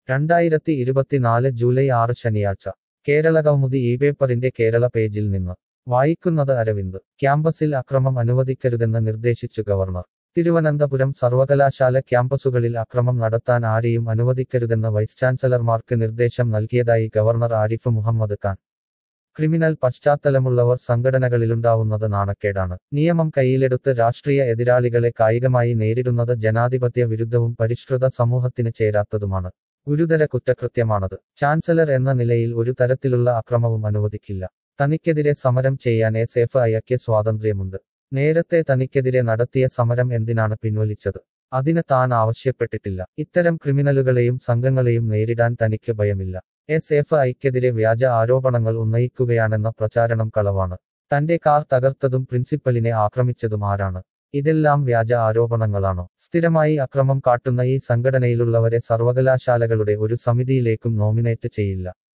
രണ്ടായിരത്തി ഇരുപത്തിനാല് ജൂലൈ ആറ് ശനിയാഴ്ച കേരള കൗമുദി ഈ പേപ്പറിന്റെ കേരള പേജിൽ നിന്ന് വായിക്കുന്നത് അരവിന്ദ് ക്യാമ്പസിൽ അക്രമം അനുവദിക്കരുതെന്ന് നിർദ്ദേശിച്ചു ഗവർണർ തിരുവനന്തപുരം സർവകലാശാല ക്യാമ്പസുകളിൽ അക്രമം നടത്താൻ ആരെയും അനുവദിക്കരുതെന്ന് വൈസ് ചാൻസലർമാർക്ക് നിർദ്ദേശം നൽകിയതായി ഗവർണർ ആരിഫ് മുഹമ്മദ് ഖാൻ ക്രിമിനൽ പശ്ചാത്തലമുള്ളവർ സംഘടനകളിലുണ്ടാവുന്നത് നാണക്കേടാണ് നിയമം കയ്യിലെടുത്ത് രാഷ്ട്രീയ എതിരാളികളെ കായികമായി നേരിടുന്നത് ജനാധിപത്യ വിരുദ്ധവും പരിഷ്കൃത സമൂഹത്തിന് ചേരാത്തതുമാണ് ഗുരുതര കുറ്റകൃത്യമാണത് ചാൻസലർ എന്ന നിലയിൽ ഒരു തരത്തിലുള്ള അക്രമവും അനുവദിക്കില്ല തനിക്കെതിരെ സമരം ചെയ്യാൻ എസ് എഫ് ഐക്ക് സ്വാതന്ത്ര്യമുണ്ട് നേരത്തെ തനിക്കെതിരെ നടത്തിയ സമരം എന്തിനാണ് പിൻവലിച്ചത് അതിന് താൻ ആവശ്യപ്പെട്ടിട്ടില്ല ഇത്തരം ക്രിമിനലുകളെയും സംഘങ്ങളെയും നേരിടാൻ തനിക്ക് ഭയമില്ല എസ് എഫ് ഐക്കെതിരെ വ്യാജ ആരോപണങ്ങൾ ഉന്നയിക്കുകയാണെന്ന പ്രചാരണം കളവാണ് തന്റെ കാർ തകർത്തതും പ്രിൻസിപ്പലിനെ ആക്രമിച്ചതും ആരാണ് ഇതെല്ലാം വ്യാജ ആരോപണങ്ങളാണോ സ്ഥിരമായി അക്രമം കാട്ടുന്ന ഈ സംഘടനയിലുള്ളവരെ സർവകലാശാലകളുടെ ഒരു സമിതിയിലേക്കും നോമിനേറ്റ് ചെയ്യില്ല